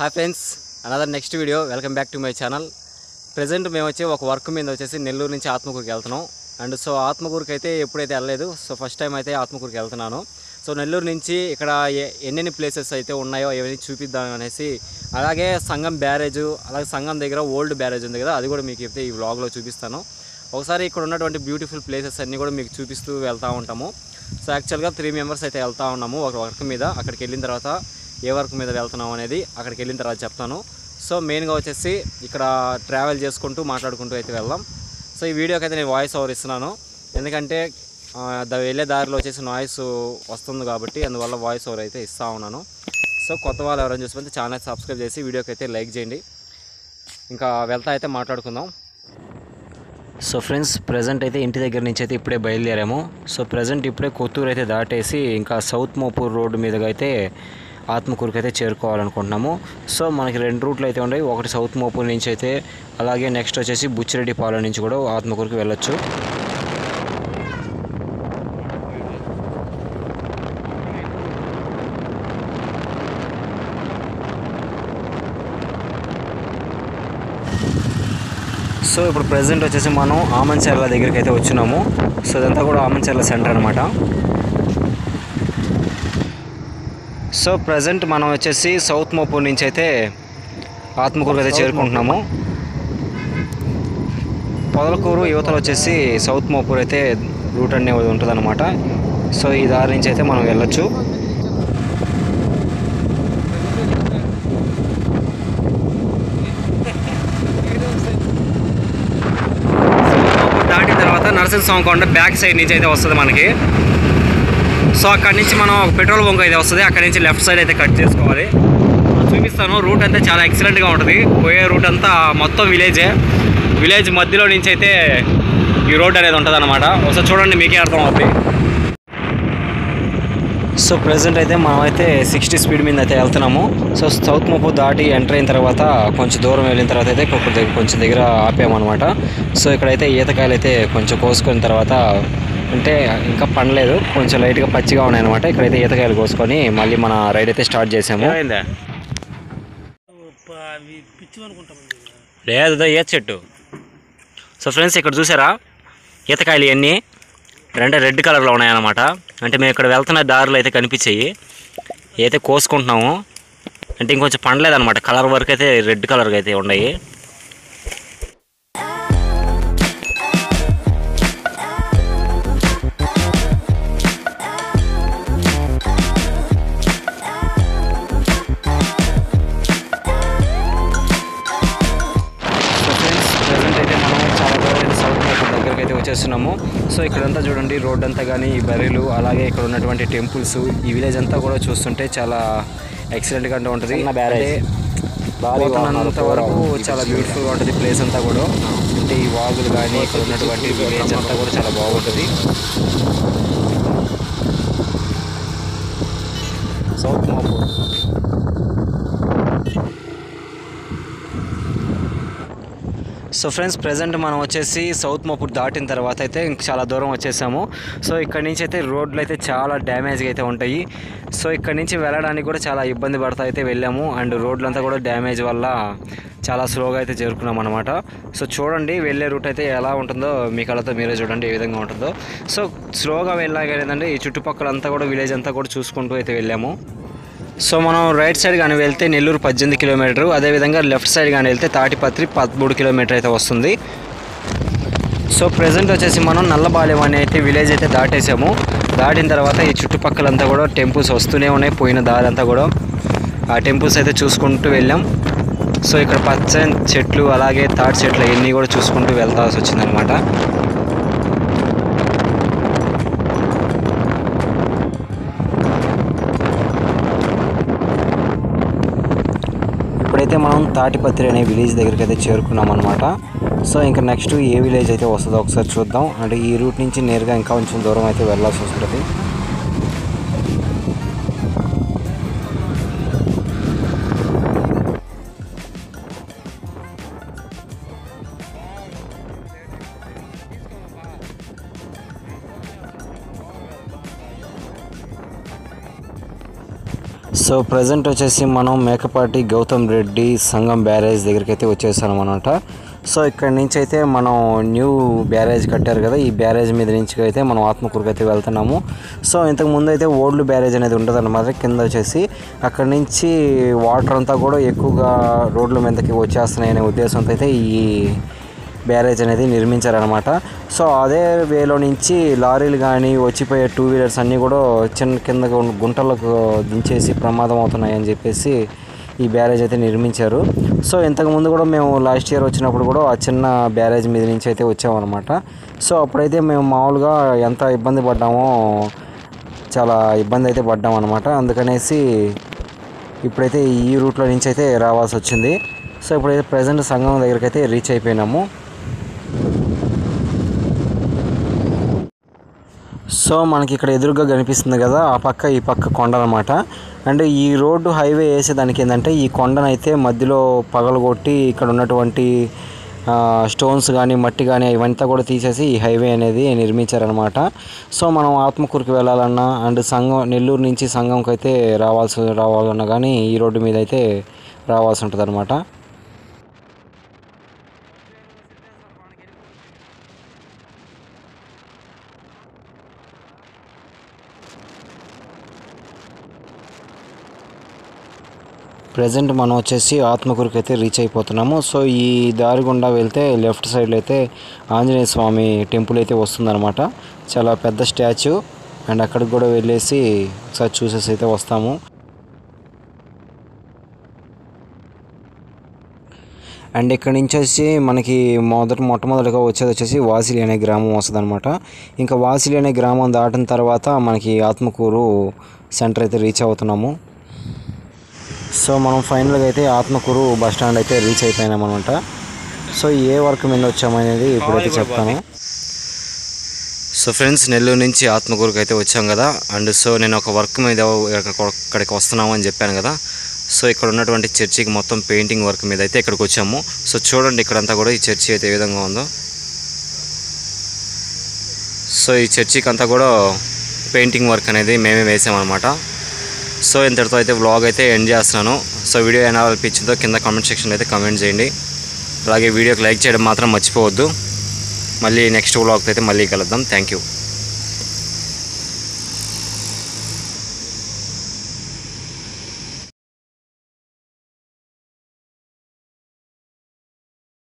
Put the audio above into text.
hi friends another next video welcome back to my channel present మేము వచ్చి ఒక work మీద వచ్చేసి నెల్లూరు నుంచి ఆత్మకూరుకి వెళ్తున్నాం అండ్ సో ఆత్మకూరుకి అయితే ఎప్పుడైతే వెళ్ళలేదు సో ఫస్ట్ టైం అయితే ఆత్మకూరుకి వెళ్తున్నాను సో నెల్లూరు నుంచి ఇక్కడ ఎ- ఎన్నెన్ని ప్లేసెస్ అయితే ఉన్నాయో అవన్నీ చూపిద్దాం అనేసి అలాగే సంగం బ్యారేజ్ అలాగే సంగం దగ్గర ఓల్డ్ బ్యారేజ్ ఉంది కదా అది కూడా మీకు అయితే ఈ వ్లాగ్లో చూపిస్తాను ఒకసారి ఇక్కడ ఉన్నటువంటి బ్యూటిఫుల్ ప్లేసెస్ అన్నీ కూడా మీకు చూపిస్తూ వెళ్తూ ఉంటాము సో యాక్చువల్గా త్రీ మెంబర్స్ అయితే వెళ్తూ ఉన్నాము ఒక వర్క్ మీద అక్కడికి వెళ్ళిన తర్వాత ఏ వర్క్ మీద వెళ్తున్నాం అనేది అక్కడికి వెళ్ళిన తర్వాత చెప్తాను సో మెయిన్గా వచ్చేసి ఇక్కడ ట్రావెల్ చేసుకుంటూ మాట్లాడుకుంటూ అయితే వెళ్దాం సో ఈ వీడియోకి అయితే నేను వాయిస్ ఓవర్ ఇస్తున్నాను ఎందుకంటే ఆ, ద వెళ్ళే దారిలో వచ్చేసి నాయిస్ వస్తుంది కాబట్టి అందువల్ల వాయిస్ ఓవర్ అయితే ఇస్తూ ఉన్నాను సో కొత్త వాళ్ళు ఎవరైనా చూసిపోతే ఛానల్ సబ్స్క్రైబ్ చేసి వీడియోకి అయితే లైక్ చేయండి ఇంకా వెళ్తా అయితే మాట్లాడుకుందాం సో ఫ్రెండ్స్ ప్రజెంట్ అయితే ఇంటి దగ్గర నుంచి అయితే ఇప్పుడే బయలుదేరాము సో ప్రజెంట్ ఇప్పుడే కొత్తూరు అయితే దాటేసి ఇంకా సౌత్ మోపూర్ రోడ్డు మీదుగా అయితే ఆత్మకూరుకి అయితే చేరుకోవాలనుకుంటున్నాము సో మనకి రెండు రూట్లు అయితే ఉన్నాయి ఒకటి సౌత్ మోపూర్ నుంచి అయితే అలాగే నెక్స్ట్ వచ్చేసి బుచ్చిరెడ్డిపాలెం నుంచి కూడా ఆత్మకూరుకి వెళ్ళొచ్చు సో ఇప్పుడు ప్రజెంట్ వచ్చేసి మనం ఆమంచెర్ల దగ్గరికి అయితే వచ్చినాము సో ఇదంతా కూడా ఆమంచెర్ల సెంటర్ అనమాట సో ప్రజెంట్ మనం వచ్చేసి సౌత్ మోపూర్ నుంచి అయితే ఆత్మకూరు అయితే చేరుకుంటున్నాము పొదలకూరు యువతలు వచ్చేసి సౌత్ మోపూర్ అయితే రూట్ అనేది ఉంటుంది సో ఈ దారి నుంచి అయితే మనం వెళ్ళొచ్చు దాటిన తర్వాత నరసింహస్వామి కొండ బ్యాక్ సైడ్ నుంచి అయితే వస్తుంది మనకి సో అక్కడి నుంచి మనం ఒక పెట్రోల్ బంక్ అయితే వస్తుంది అక్కడి నుంచి లెఫ్ట్ సైడ్ అయితే కట్ చేసుకోవాలి చూపిస్తాను రూట్ అంతా చాలా ఎక్సలెంట్గా ఉంటుంది పోయే రూట్ అంతా మొత్తం విలేజే విలేజ్ మధ్యలో నుంచి అయితే ఈ రోడ్ అనేది ఉంటుంది అనమాట ఒకసారి చూడండి మీకే అర్థం అవుతుంది సో ప్రజెంట్ అయితే మనమైతే సిక్స్టీ స్పీడ్ మీద అయితే వెళ్తున్నాము సో సౌత్ ముప్పు దాటి ఎంటర్ అయిన తర్వాత కొంచెం దూరం వెళ్ళిన తర్వాత అయితే కొంచెం దగ్గర కొంచెం దగ్గర ఆపామన్నమాట సో ఇక్కడైతే ఈతకాయలు అయితే కొంచెం కోసుకున్న తర్వాత అంటే ఇంకా పండలేదు కొంచెం లైట్గా పచ్చిగా ఉన్నాయన్నమాట ఇక్కడైతే ఈతకాయలు కోసుకొని మళ్ళీ మన రైడ్ అయితే స్టార్ట్ చేసాము అవి పిచ్చి అనుకుంటామండి లేదు ఈత చెట్టు సో ఫ్రెండ్స్ ఇక్కడ చూసారా ఈతకాయలు ఇవన్నీ రెండు రెడ్ కలర్లో ఉన్నాయన్నమాట అంటే మేము ఇక్కడ వెళ్తున్న దారిలో అయితే కనిపించాయి అయితే కోసుకుంటున్నాము అంటే ఇంకొంచెం పండలేదన్నమాట కలర్ వరకు అయితే రెడ్ కలర్గా అయితే ఉన్నాయి సో ఫ్రెండ్స్ ప్రజెంట్ అయితే మనం చాలా దూరం సౌత్ మోపూర్ దగ్గరికి అయితే వచ్చేస్తున్నాము సో ఇక్కడంతా చూడండి రోడ్ అంతా కానీ ఈ బర్రెలు అలాగే ఇక్కడ ఉన్నటువంటి టెంపుల్స్ ఈ విలేజ్ అంతా కూడా చూస్తుంటే చాలా ఎక్సలెంట్గా అంటే ఉంటుంది అంటే పోతున్నంత వరకు చాలా బ్యూటిఫుల్గా ఉంటుంది ప్లేస్ అంతా కూడా అంటే ఈ వాగులు కానీ ఇక్కడ ఉన్నటువంటి విలేజ్ అంతా కూడా చాలా బాగుంటుంది south Mopur so friends present మనం వచ్చేసి సౌత్ మోపూర్ దాటిన తర్వాత అయితే ఇంక చాలా దూరం వచ్చేసాము సో ఇక్కడ నుంచి అయితే రోడ్లు అయితే చాలా డ్యామేజ్గా అయితే ఉంటాయి సో ఇక్కడ నుంచి వెళ్ళడానికి కూడా చాలా ఇబ్బంది పడతా అయితే వెళ్ళాము అండ్ రోడ్లంతా కూడా డ్యామేజ్ వల్ల చాలా స్లోగా అయితే చేరుకున్నాం అనమాట సో చూడండి వెళ్ళే రూట్ అయితే ఎలా ఉంటుందో మీ కళ్ళతో మీరే చూడండి ఏ విధంగా ఉంటుందో సో స్లోగా వెళ్ళాక ఏంటంటే ఈ చుట్టుపక్కలంతా కూడా విలేజ్ అంతా కూడా చూసుకుంటూ అయితే వెళ్ళాము సో మనం రైట్ సైడ్ కానీ వెళ్తే నెల్లూరు పద్దెనిమిది కిలోమీటర్ అదేవిధంగా లెఫ్ట్ సైడ్ కానీ వెళ్తే తాటిపత్రి పదమూడు కిలోమీటర్ అయితే వస్తుంది సో ప్రజెంట్ వచ్చేసి మనం నల్లబాలెం అనే అయితే విలేజ్ అయితే దాటేసాము దాటిన తర్వాత ఈ చుట్టుపక్కలంతా కూడా టెంపుల్స్ వస్తూనే ఉన్నాయి పోయిన దారి అంతా కూడా ఆ టెంపుల్స్ అయితే చూసుకుంటూ వెళ్ళాం సో ఇక్కడ పచ్చని చెట్లు అలాగే తాటి చెట్లు ఇవన్నీ కూడా చూసుకుంటూ వెళ్తాల్సి వచ్చిందనమాట ఇప్పుడైతే మనం తాటిపత్రి అనే విలేజ్ దగ్గరికి అయితే చేరుకున్నాం అనమాట సో ఇంకా నెక్స్ట్ ఏ విలేజ్ అయితే వస్తుందో ఒకసారి చూద్దాం అంటే ఈ రూట్ నుంచి నేరుగా ఇంకా కొంచెం దూరం అయితే వెళ్ళాల్సి వస్తుంది సో ప్రజెంట్ వచ్చేసి మనం మేకపాటి గౌతమ్ రెడ్డి సంగం బ్యారేజ్ దగ్గరికి అయితే వచ్చేసాం అనమాట సో ఇక్కడ నుంచి అయితే మనం న్యూ బ్యారేజ్ కట్టారు కదా ఈ బ్యారేజ్ మీద నుంచి అయితే మనం ఆత్మకూరుకి అయితే వెళ్తున్నాము సో ఇంతకు ముందు అయితే ఓల్డ్ బ్యారేజ్ అనేది ఉంటుంది అనమాట కింద వచ్చేసి అక్కడ నుంచి వాటర్ అంతా కూడా ఎక్కువగా రోడ్ల మీదకి వచ్చేస్తున్నాయి అనే ఉద్దేశంతో అయితే ఈ బ్యారేజ్ అనేది నిర్మించారనమాట సో అదే వేలో నుంచి లారీలు కానీ వచ్చిపోయే టూ వీలర్స్ అన్నీ కూడా చిన్న కింద గుంటలకు దించేసి ప్రమాదం అవుతున్నాయి అని చెప్పేసి ఈ బ్యారేజ్ అయితే నిర్మించారు సో ఇంతకుముందు కూడా మేము లాస్ట్ ఇయర్ వచ్చినప్పుడు కూడా ఆ చిన్న బ్యారేజ్ మీద నుంచి అయితే వచ్చామన్నమాట సో అప్పుడైతే మేము మామూలుగా ఎంత ఇబ్బంది పడ్డామో చాలా ఇబ్బంది అయితే పడ్డాం అనమాట అందుకనేసి ఇప్పుడైతే ఈ రూట్లో నుంచి అయితే రావాల్సి వచ్చింది సో ఇప్పుడైతే ప్రజెంట్ సంఘం దగ్గరికి అయితే రీచ్ అయిపోయినాము సో మనకి ఇక్కడ ఎదురుగా కనిపిస్తుంది కదా ఆ పక్క ఈ పక్క కొండ అనమాట అండ్ ఈ రోడ్డు హైవే వేసేదానికి ఏంటంటే ఈ కొండనైతే మధ్యలో పగలగొట్టి ఇక్కడ ఉన్నటువంటి ఆ, స్టోన్స్ కానీ మట్టి కానీ ఇవంతా కూడా తీసేసి ఈ హైవే అనేది నిర్మించారనమాట సో మనం ఆత్మకూరుకి వెళ్ళాలన్నా అండ్ సంఘం నెల్లూరు నుంచి సంఘంకి అయితే రావాల్సి రావాలన్నా కానీ ఈ రోడ్డు మీద అయితే రావాల్సి ఉంటుంది అనమాట ప్రజెంట్ మనం వచ్చేసి ఆత్మకూరుకి అయితే రీచ్ అయిపోతున్నాము సో ఈ దారి గుండా వెళ్తే లెఫ్ట్ సైడ్లో అయితే ఆంజనేయ స్వామి టెంపుల్ అయితే వస్తుందన్నమాట చాలా పెద్ద స్టాచ్యూ అండ్ అక్కడికి కూడా వెళ్ళేసి ఒకసారి చూసేసి అయితే వస్తాము అండ్ ఇక్కడ నుంచి వచ్చి మనకి మొదట మొట్టమొదటిగా వచ్చేది వచ్చేసి వాసిలి అనే గ్రామం వస్తుంది అనమాట ఇంకా వాసిలి అనే గ్రామం దాటిన తర్వాత మనకి ఆత్మకూరు సెంటర్ అయితే రీచ్ అవుతున్నాము సో మనం ఫైనల్గా అయితే ఆత్మకూరు బస్ స్టాండ్ అయితే రీచ్ అయిపోయినాం అనమాట సో ఏ వర్క్ మీద వచ్చామనేది ఇప్పుడైతే చెప్తాను సో ఫ్రెండ్స్ నెల్లూరు నుంచి ఆత్మకూరుకి అయితే వచ్చాం కదా అండ్ సో నేను ఒక వర్క్ మీద ఇక్కడికి వస్తున్నాము అని చెప్పాను కదా సో ఇక్కడ ఉన్నటువంటి చర్చికి మొత్తం పెయింటింగ్ వర్క్ మీద అయితే ఇక్కడికి వచ్చాము సో చూడండి ఇక్కడంతా కూడా ఈ చర్చి అయితే ఏ విధంగా ఉందో సో ఈ చర్చికి అంతా కూడా పెయింటింగ్ వర్క్ అనేది మేమే వేసామన్నమాట సో ఇంతటితో అయితే వ్లాగ్ అయితే ఎండ్ చేస్తున్నాను సో వీడియో ఎలా అనిపించిందో కింద కామెంట్ సెక్షన్లో అయితే కామెంట్ చేయండి అలాగే వీడియోకి లైక్ చేయడం మాత్రం మర్చిపోవద్దు మళ్ళీ నెక్స్ట్ వ్లాగ్తో అయితే మళ్ళీ కలుద్దాం థ్యాంక్ యూ